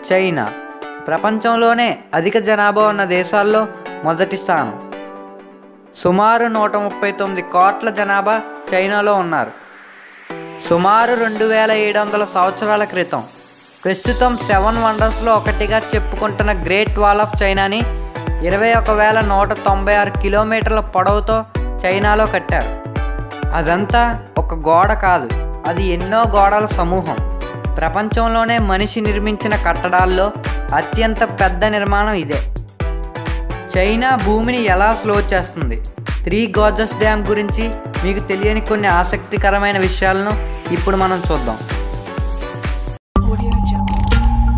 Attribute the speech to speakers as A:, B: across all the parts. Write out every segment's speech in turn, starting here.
A: China ప్రపంచంలోనే అధిక జనాభా ఉన్న దేశాల్లో మొదటి స్థానం సుమారు నూట ముప్పై తొమ్మిది కోట్ల జనాభా చైనాలో ఉన్నారు సుమారు రెండు వేల ఏడు వందల సంవత్సరాల క్రితం ప్రస్తుతం సెవెన్ వండర్స్లో ఒకటిగా చెప్పుకుంటున్న గ్రేట్ వాల్ ఆఫ్ చైనాని ఇరవై ఒక వేల నూట తొంభై ఆరు కిలోమీటర్ల పొడవుతో చైనాలో కట్టారు అదంతా ఒక గోడ కాదు అది ఎన్నో గోడల సమూహం ప్రపంచంలోనే మనిషి నిర్మించిన కట్టడాల్లో అత్యంత పెద్ద నిర్మాణం ఇదే చైనా భూమిని ఎలా స్లో చేస్తుంది త్రీ గాజస్ డ్యామ్ గురించి మీకు తెలియని కొన్ని ఆసక్తికరమైన విషయాలను ఇప్పుడు మనం చూద్దాం
B: Audio Jungle.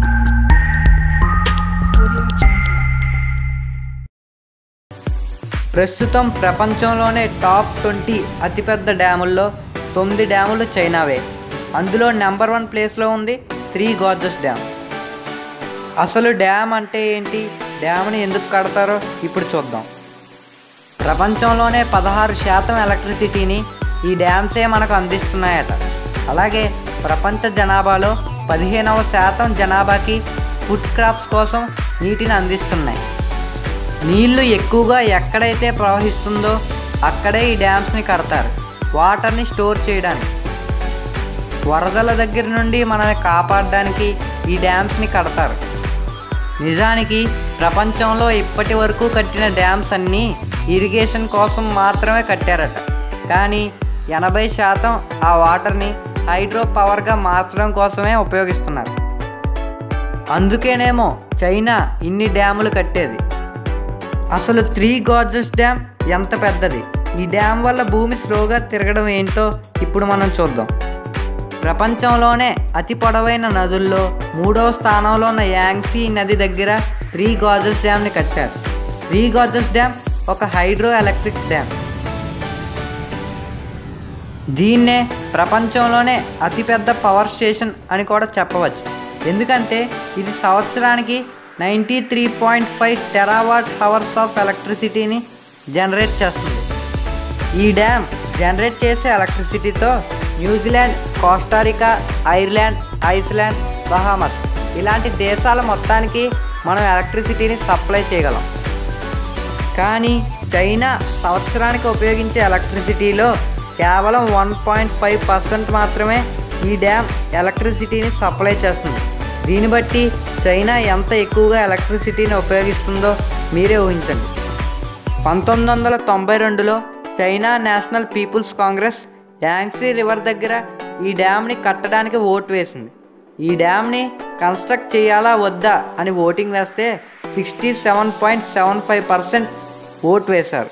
B: Audio Jungle.
A: ప్రస్తుతం ప్రపంచంలోనే టాప్ ట్వంటీ అతిపెద్ద డ్యాముల్లో తొమ్మిది డ్యాములు చైనావే అందులో నెంబర్ వన్ ప్లేస్లో ఉంది త్రీ గాజస్ డ్యామ్ అసలు డ్యామ్ అంటే ఏంటి డ్యామ్ని ఎందుకు కడతారో ఇప్పుడు చూద్దాం ప్రపంచంలోనే పదహారు శాతం ఎలక్ట్రిసిటీని ఈ డ్యామ్సే మనకు అందిస్తున్నాయట అలాగే ప్రపంచ జనాభాలో పదిహేనవ శాతం జనాభాకి ఫుడ్ క్రాప్స్ కోసం నీటిని అందిస్తున్నాయి నీళ్లు ఎక్కువగా ఎక్కడైతే ప్రవహిస్తుందో అక్కడే ఈ డ్యామ్స్ని కడతారు వాటర్ని స్టోర్ చేయడానికి వరదల దగ్గర నుండి మనల్ని కాపాడడానికి ఈ డ్యామ్స్ని కడతారు నిజానికి ప్రపంచంలో ఇప్పటి వరకు కట్టిన డ్యామ్స్ అన్నీ ఇరిగేషన్ కోసం మాత్రమే కట్టారట కానీ ఎనభై శాతం ఆ వాటర్ని హైడ్రో పవర్గా మార్చడం కోసమే ఉపయోగిస్తున్నారు అందుకేనేమో చైనా ఇన్ని డ్యాములు కట్టేది అసలు త్రీ గార్జెస్ డ్యామ్ ఎంత పెద్దది ఈ డ్యామ్ వల్ల భూమి స్లోగా తిరగడం ఏంటో ఇప్పుడు మనం చూద్దాం ప్రపంచంలోనే అతి పొడవైన నదుల్లో మూడవ స్థానంలో ఉన్న యాంగ్సీ నది దగ్గర త్రీ గార్జెస్ డ్యామ్ని కట్టారు త్రీ గార్జెస్ డ్యామ్ ఒక హైడ్రో ఎలక్ట్రిక్ డ్యామ్ దీన్నే ప్రపంచంలోనే అతిపెద్ద పవర్ స్టేషన్ అని కూడా చెప్పవచ్చు ఎందుకంటే ఇది సంవత్సరానికి ninety three point five terawatt hours of ఎలక్ట్రిసిటీని జనరేట్ చేస్తుంది ఈ డ్యామ్ జనరేట్ చేసే ఎలక్ట్రిసిటీతో New Zealand Costa Rica Ireland Iceland Bahamas ఇలాంటి దేశాల మొత్తానికి మనం ఎలక్ట్రిసిటీని సప్లై చేయగలం కానీ చైనా సంవత్సరానికి ఉపయోగించే ఎలక్ట్రిసిటీలో కేవలం వన్ పాయింట్ ఫైవ్ పర్సెంట్ మాత్రమే ఈ డ్యామ్ ఎలక్ట్రిసిటీని సప్లై చేస్తుంది దీన్ని బట్టి చైనా ఎంత ఎక్కువగా ఎలక్ట్రిసిటీని ఉపయోగిస్తుందో మీరే ఊహించండి పంతొమ్మిది వందల తొంభై రెండులో China National People's Congress Yangtze River దగ్గర ఈ డ్యామ్ని కట్టడానికి ఓటు వేసింది ఈ డ్యామ్ని కన్స్ట్రక్ట్ చేయాలా వద్దా అని ఓటింగ్ వేస్తే sixty seven point seven five percent vote వేశారు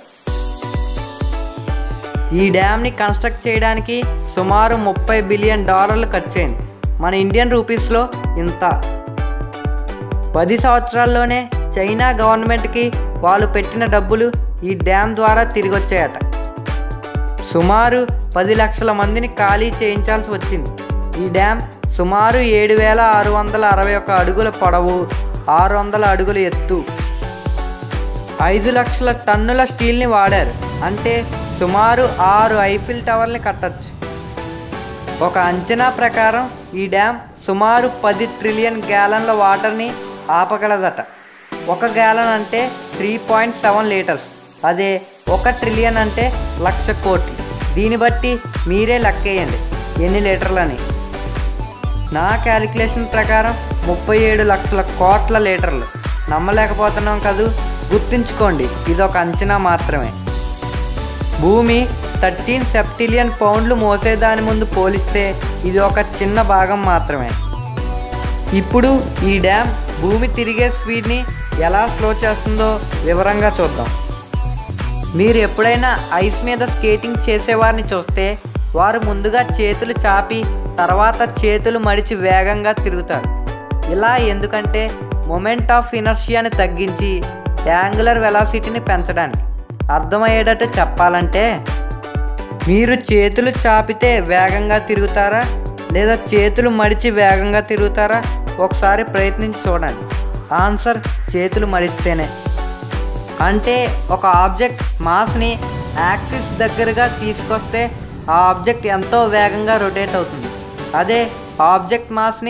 A: ఈ డ్యామ్ని కన్స్ట్రక్ట్ చేయడానికి సుమారు ముప్పై బిలియన్ డాలర్లు ఖర్చయింది మన ఇండియన్ రూపీస్లో ఇంత పది సంవత్సరాల్లోనే చైనా గవర్నమెంట్కి వాళ్ళు పెట్టిన డబ్బులు ఈ డ్యామ్ ద్వారా తిరిగి వచ్చాయట సుమారు పది లక్షల మందిని ఖాళీ చేయించాల్సి వచ్చింది ఈ డ్యామ్ సుమారు ఏడు వేల ఆరు వందల అరవై ఒక్క అడుగుల పొడవు ఆరు వందల అడుగుల ఎత్తు ఐదు లక్షల టన్నుల స్టీల్ని వాడారు అంటే సుమారు ఆరు ఐఫిల్ టవర్ని కట్టచ్చు ఒక అంచనా ప్రకారం ఈ డ్యామ్ సుమారు పది ట్రిలియన్ గ్యాలన్ల వాటర్ని ఆపగలదట ఒక గ్యాలన్ అంటే త్రీ పాయింట్ సెవెన్ లీటర్స్ అదే ఒక ట్రిలియన్ అంటే లక్ష కోట్లు దీన్ని బట్టి మీరే లెక్కేయండి ఎన్ని లీటర్లని నా క్యాలిక్యులేషన్ ప్రకారం ముప్పై ఏడు లక్షల కోట్ల లీటర్లు నమ్మలేకపోతున్నాం కదూ గుర్తుంచుకోండి ఇది ఒక అంచనా మాత్రమే భూమి థర్టీన్ సెప్టిలియన్ పౌండ్లు మోసేదాని ముందు పోలిస్తే ఇది ఒక చిన్న భాగం మాత్రమే ఇప్పుడు ఈ డ్యామ్ భూమి తిరిగే స్పీడ్ని ఎలా స్లో చేస్తుందో వివరంగా చూద్దాం మీరు ఎప్పుడైనా ఐస్ మీద స్కేటింగ్ చేసేవారిని చూస్తే వారు ముందుగా చేతులు చాపి తర్వాత చేతులు మడిచి వేగంగా తిరుగుతారు ఇలా ఎందుకంటే మొమెంట్ ఆఫ్ ఇనర్షియాని తగ్గించి యాంగులర్ వెలాసిటీని పెంచడానికి అర్థమయ్యేటట్టు చెప్పాలంటే మీరు చేతులు చాపితే వేగంగా తిరుగుతారా లేదా చేతులు మడిచి వేగంగా తిరుగుతారా ఒకసారి ప్రయత్నించి చూడండి ఆన్సర్ చేతులు మడిస్తేనే అంటే ఒక ఆబ్జెక్ట్ మాస్ని యాక్సిస్ దగ్గరగా తీసుకొస్తే ఆ ఆబ్జెక్ట్ ఎంతో వేగంగా రొటేట్ అవుతుంది అదే ఆబ్జెక్ట్ మాస్ని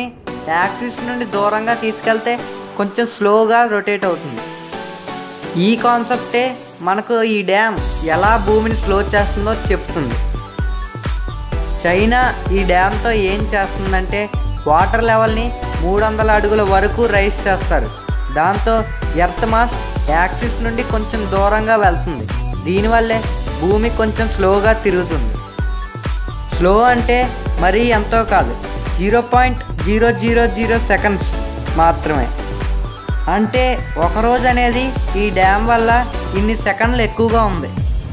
A: యాక్సిస్ నుండి దూరంగా తీసుకెళ్తే కొంచెం స్లోగా రొటేట్ అవుతుంది ఈ కాన్సెప్టే మనకు ఈ డ్యామ్ ఎలా భూమిని స్లో చేస్తుందో చెప్తుంది చైనా ఈ డ్యామ్తో ఏం చేస్తుందంటే వాటర్ లెవెల్ని మూడు వందల అడుగుల వరకు రైస్ చేస్తారు దాంతో ఎర్త్ మాస్ యాక్సిస్ నుండి కొంచెం దూరంగా వెళ్తుంది దీనివల్లే భూమి కొంచెం స్లోగా తిరుగుతుంది స్లో అంటే మరీ ఎంతో కాదు zero point zero zero zero seconds మాత్రమే అంటే ఒకరోజు అనేది ఈ డ్యామ్ వల్ల ఇన్ని సెకండ్లు ఎక్కువగా ఉంది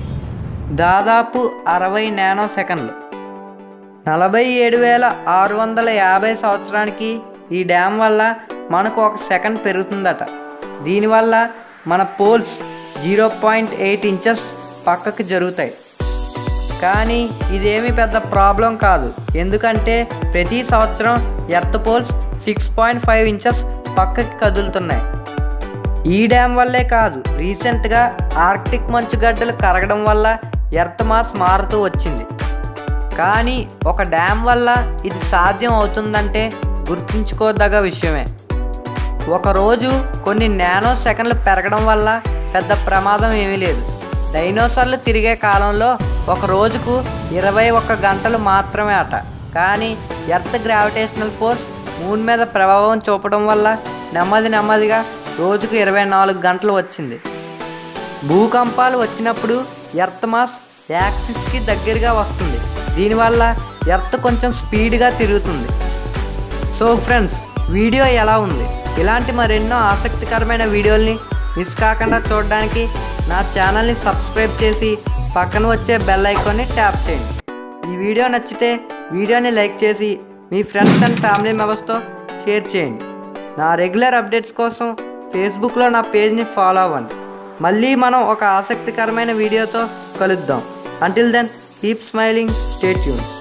A: దాదాపు అరవై నానో సెకండ్లు నలభై ఏడు వేల ఆరు వందల యాభై సంవత్సరానికి ఈ డ్యామ్ వల్ల మనకు ఒక సెకండ్ పెరుగుతుందట దీనివల్ల మన poles zero point eight inches పక్కకి జరుగుతాయి కానీ ఇదేమీ పెద్ద ప్రాబ్లం కాదు ఎందుకంటే ప్రతి సంవత్సరం earth poles six point five inches పక్కకి కదులుతున్నాయి ఈ డ్యామ్ వల్లే కాదు రీసెంట్గా ఆర్క్టిక్ మంచుగడ్డలు కరగడం వల్ల ఎర్త్ మాస్ మారుతూ వచ్చింది కానీ ఒక డ్యామ్ వల్ల ఇది సాధ్యం అవుతుందంటే గుర్తుంచుకోదగ్గ విషయమే ఒకరోజు కొన్ని నానో సెకండ్లు పెరగడం వల్ల పెద్ద ప్రమాదం ఏమీ లేదు డైనోసార్లు తిరిగే కాలంలో ఒక రోజుకు ఇరవై ఒక్క గంటలు మాత్రమే అట కానీ ఎర్త్ గ్రావిటేషనల్ ఫోర్స్ మూన్ మీద ప్రభావం చూపడం వల్ల నెమ్మది నెమ్మదిగా రోజుకు ఇరవై నాలుగు గంటలు వచ్చింది భూకంపాలు వచ్చినప్పుడు ఎర్త్ మాస్ యాక్సిస్కి దగ్గరగా వస్తుంది దీనివల్ల ఎర్త్ కొంచెం స్పీడ్గా తిరుగుతుంది సో ఫ్రెండ్స్ వీడియో ఎలా ఉంది ఇలాంటి మరెన్నో ఆసక్తికరమైన వీడియోల్ని మిస్ కాకుండా చూడడానికి నా ఛానల్ని సబ్స్క్రైబ్ చేసి పక్కన వచ్చే బెల్ ఐకాన్ని ట్యాప్ చేయండి ఈ వీడియో నచ్చితే వీడియోని లైక్ చేసి మీ ఫ్రెండ్స్ అండ్ ఫ్యామిలీ మెంబర్స్తో షేర్ చేయండి నా రెగ్యులర్ అప్డేట్స్ కోసం ఫేస్బుక్లో నా పేజ్ని ఫాలో అవ్వండి మళ్ళీ మనం ఒక ఆసక్తికరమైన వీడియోతో కలుద్దాం until then keep smiling stay tune